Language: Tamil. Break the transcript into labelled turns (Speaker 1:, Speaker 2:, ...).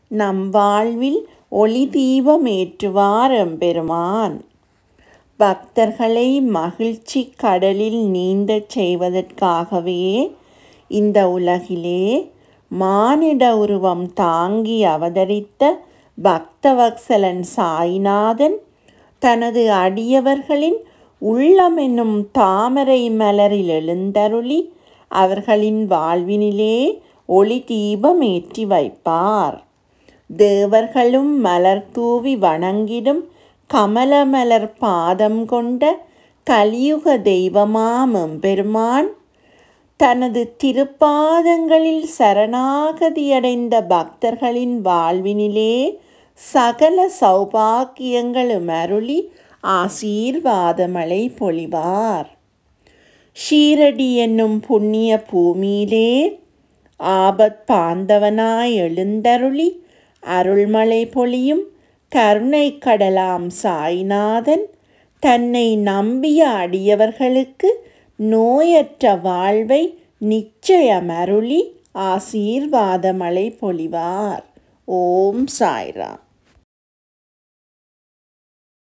Speaker 1: நம் வாழ்வில் ஒளி தீபமேற்றுவார் எம்பெருமான் பக்தர்களை மகிழ்ச்சி கடலில் நீந்தச் செய்வதற்காகவே இந்த உலகிலே மானிட உருவம் தாங்கி அவதரித்த பக்தவத்சலன் சாய்நாதன் தனது அடியவர்களின் உள்ளம் என்னும் தாமரை மலரில் எழுந்தருளி அவர்களின் வாழ்வினிலே ஒளி தீபம் ஏற்றி வைப்பார் தேவர்களும் மலர் தூவி வணங்கிடும் கமலமலர் பாதம் கொண்ட கலியுக தெய்வமாம் எம்பெருமான் தனது திருப்பாதங்களில் சரணாகதியடைந்த பக்தர்களின் வாழ்வினிலே சகல சௌபாக்கியங்களும் அருளி ஆசீர்வாதமழை பொழிவார் ஷீரடி என்னும் புண்ணிய பூமியிலே ஆபத் பாந்தவனாய் எழுந்தருளி அருள்மழை பொழியும் கருணை கடலாம் சாய்நாதன் தன்னை நம்பிய அடியவர்களுக்கு நோயற்ற வாழ்வை நிச்சயம் அருளி ஆசீர்வாதமழை பொழிவார் ஓம் சாய்ராம்